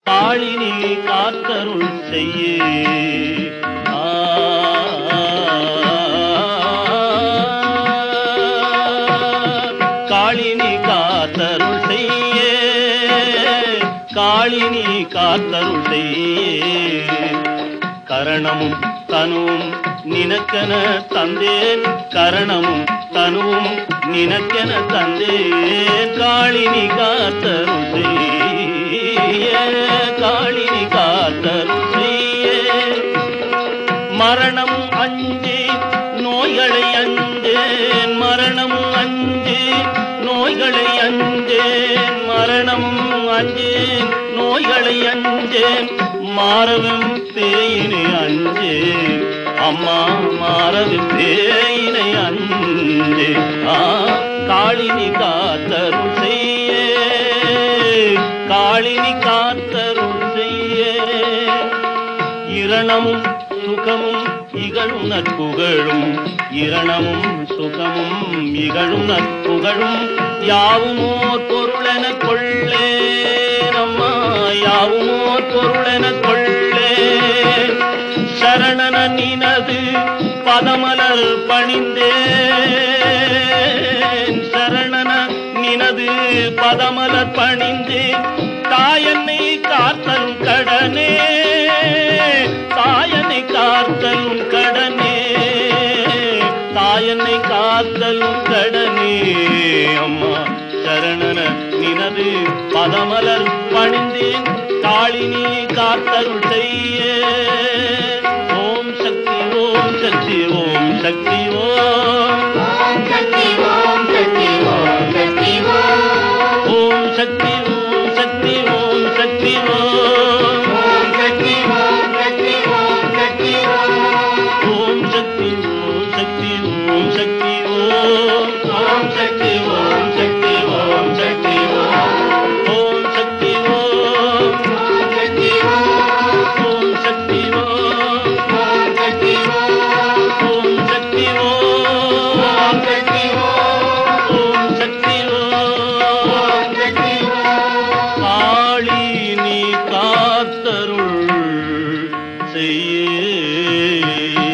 காளினி காத்தருள் செய்யே ஆ. காளினி காத்தருள் செய்யே காளினி காத்தருள் செய்யே கரணமும் தனுவும் நினக்கென தந்தேன் கரணமும் தனுவும் நினக்கென தந்தேன் காளினி காத்தருள் செய்ய காளினி காத்தருள் செய்ய மரணம் அஞ்சு நோய்களை அஞ்சேன் மரணம் அஞ்சு நோய்களை அஞ்சேன் மரணமும் அஞ்சேன் நோய்களை அஞ்சேன் மாறவும் பேயினை அஞ்சேன் அம்மா மாறவும் பேயினை அஞ்சேன் ஆ காளினி காத்தருள் செய்ய காளினி காத்தருள் செய்ய இரணமும் சுகமும் இகழும் நட்புகழும் இரணமும் சுகமும் இகழும் நட்புகழும் யாவுமோர் பொருளென கொள்ளே நம்மா யாவுமோர் பொருளென கொள்ளே சரணன நினது பதமலர் பணிந்தேன் சரணன நினது பதமலர் பணிந்தேன் தாயன்னை காத்தலும் கடனே தாயனை காத்தலும் கடனே தாயனை காத்தலும் கடனே அம்மா சரணன நினது பதமலர் பணிந்தேன் காளினி காத்தருள் செய்ய ஓம் சக்தி ஓம் சக்தி ஓம் சக்தி ஓம் ஓம் சக்தி ஓம் சக்தி ஓம் சக்தி ஓம் ஓம் சக்தி ஓம் சக்தி ஓம் சக்தி ஓம் ஓம் சக்தி ஓம் சக்தி ஓம் சக்தி ஓம் ஓம் சக்தி ஓம் சக்தி ஓம் சக்தி ஓம் ஓம் சக்தி ஓம் சக்தி ஓம் சக்தி ஓம் ஓம் சக்தி ஓம் ஓம் சக்தி ஓம் ஓம் சக்தி ஓம் ஓம் சக்தி ஓம் ஓம் சக்தி ஓம் ஓம் சக்தி ஓம் ஓம் சக்தி ஓம் ஓம் சக்தி ஓம் காளி நீ காத்தருள் செய்யே